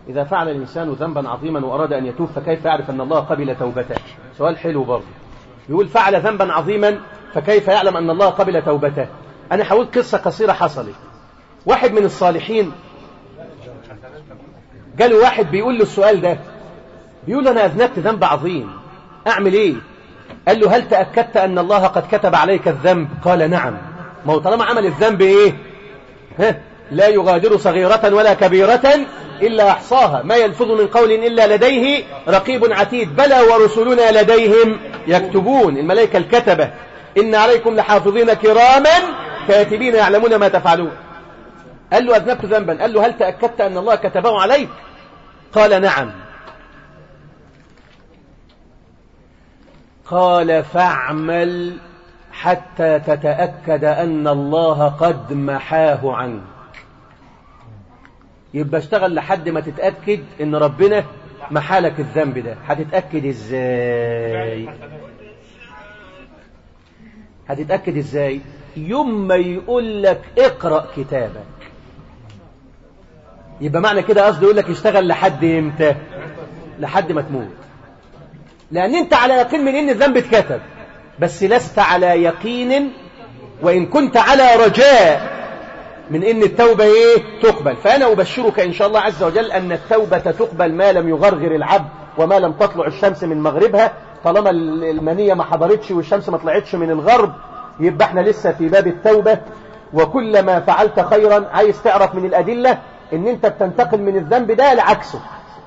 إذا فعل الإنسان ذنبا عظيما وأراد أن يتوب فكيف يعرف أن الله قبل توبته سؤال حلو برضه يقول فعل ذنبا عظيما فكيف يعلم أن الله قبل توبته أنا حاولت قصة قصيرة حصلت واحد من الصالحين جاله واحد بيقول له السؤال ده بيقول له أنا أذنبت ذنب عظيم أعمل إيه قال له هل تأكدت أن الله قد كتب عليك الذنب قال نعم ما هو طالما عمل الذنب إيه ها لا يغادر صغيرة ولا كبيرة إلا أحصاها ما يلفظ من قول إلا لديه رقيب عتيد بلى ورسلنا لديهم يكتبون الملائكة الكتبة إن عليكم لحافظين كراما كاتبين يعلمون ما تفعلون قال له أذنبت ذنبا قال له هل تأكدت أن الله كتبه عليك قال نعم قال فاعمل حتى تتأكد أن الله قد محاه عنك يبقى اشتغل لحد ما تتأكد ان ربنا محالك الذنب ده هتتأكد ازاي هتتأكد ازاي يوم ما يقول لك اقرأ كتابك يبقى معنى كده قصده يقول لك اشتغل لحد امتى لحد ما تموت لان انت على يقين من ان الذنب اتكتب بس لست على يقين وان كنت على رجاء من ان التوبة ايه تقبل فانا ابشرك ان شاء الله عز وجل ان التوبة تقبل ما لم يغرغر العبد وما لم تطلع الشمس من مغربها طالما المنية ما حضرتش والشمس ما طلعتش من الغرب يبقى احنا لسه في باب التوبة وكلما فعلت خيرا عايز تعرف من الادلة ان انت بتنتقل من الذنب ده لعكسه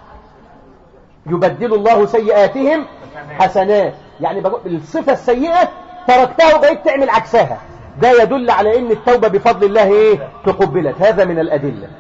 يبدل الله سيئاتهم حسنات يعني الصفة السيئة تركتها وبقيت تعمل عكسها ده يدل على ان التوبة بفضل الله ايه تقبلت هذا من الادلة